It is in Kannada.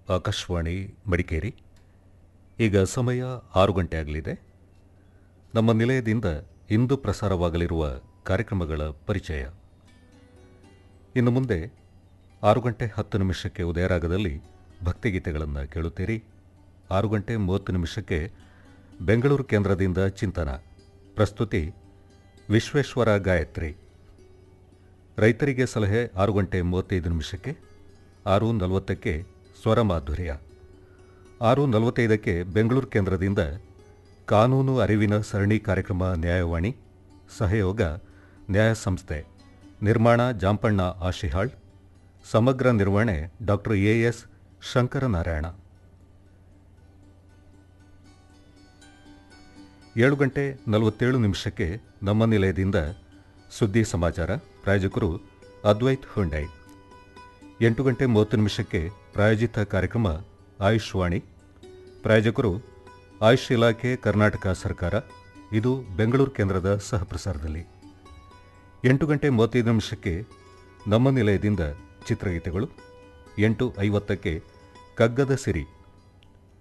ಆಕಾಶವಾಣಿ ಮಡಿಕೇರಿ ಈಗ ಸಮಯ ಆರು ಗಂಟೆ ಆಗಲಿದೆ ನಮ್ಮ ನಿಲಯದಿಂದ ಇಂದು ಪ್ರಸಾರವಾಗಲಿರುವ ಕಾರ್ಯಕ್ರಮಗಳ ಪರಿಚಯ ಇನ್ನು ಮುಂದೆ ಆರು ಗಂಟೆ ಹತ್ತು ನಿಮಿಷಕ್ಕೆ ಉದಯರಾಗದಲ್ಲಿ ಭಕ್ತಿಗೀತೆಗಳನ್ನು ಕೇಳುತ್ತೀರಿ ಆರು ಗಂಟೆ ಮೂವತ್ತು ನಿಮಿಷಕ್ಕೆ ಬೆಂಗಳೂರು ಕೇಂದ್ರದಿಂದ ಚಿಂತನ ಪ್ರಸ್ತುತಿ ವಿಶ್ವೇಶ್ವರ ಗಾಯತ್ರಿ ರೈತರಿಗೆ ಸಲಹೆ ಆರು ಗಂಟೆ ಮೂವತ್ತೈದು ನಿಮಿಷಕ್ಕೆ ಆರು ನಲವತ್ತಕ್ಕೆ ಸ್ವರ ಮಾಧುರ್ಯ ಆರು ನಲವತ್ತೈದಕ್ಕೆ ಬೆಂಗಳೂರು ಕೇಂದ್ರದಿಂದ ಕಾನೂನು ಅರಿವಿನ ಸರಣಿ ಕಾರ್ಯಕ್ರಮ ನ್ಯಾಯವಾಣಿ ಸಹಯೋಗ ನ್ಯಾಯ ಸಂಸ್ಥೆ ನಿರ್ಮಾಣ ಜಾಂಪಣ್ಣ ಆಶಿಹಾಳ್ ಸಮಗ್ರ ನಿರ್ವಹಣೆ ಡಾಕ್ಟರ್ ಎ ಎಸ್ ಶಂಕರನಾರಾಯಣ ಏಳು ಗಂಟೆ ನಲವತ್ತೇಳು ನಿಮಿಷಕ್ಕೆ ನಮ್ಮ ನಿಲಯದಿಂದ ಸುದ್ದಿ ಸಮಾಚಾರ ಪ್ರಾಯೋಜಕರು ಅದ್ವೈತ್ ಹುಂಡೈ ಎಂಟು ಗಂಟೆ ಮೂವತ್ತು ನಿಮಿಷಕ್ಕೆ ಪ್ರಾಯೋಜಿತ ಕಾರ್ಯಕ್ರಮ ಆಯುಷ್ ವಾಣಿ ಪ್ರಾಯೋಜಕರು ಆಯುಷ್ ಇಲಾಖೆ ಕರ್ನಾಟಕ ಸರ್ಕಾರ ಇದು ಬೆಂಗಳೂರು ಕೇಂದ್ರದ ಸಹಪ್ರಸಾರದಲ್ಲಿ ಎಂಟು ಗಂಟೆ ಮೂವತ್ತೈದು ನಿಮಿಷಕ್ಕೆ ನಮ್ಮ ನಿಲಯದಿಂದ ಚಿತ್ರಗೀತೆಗಳು ಎಂಟು ಐವತ್ತಕ್ಕೆ ಕಗ್ಗದ ಸಿರಿ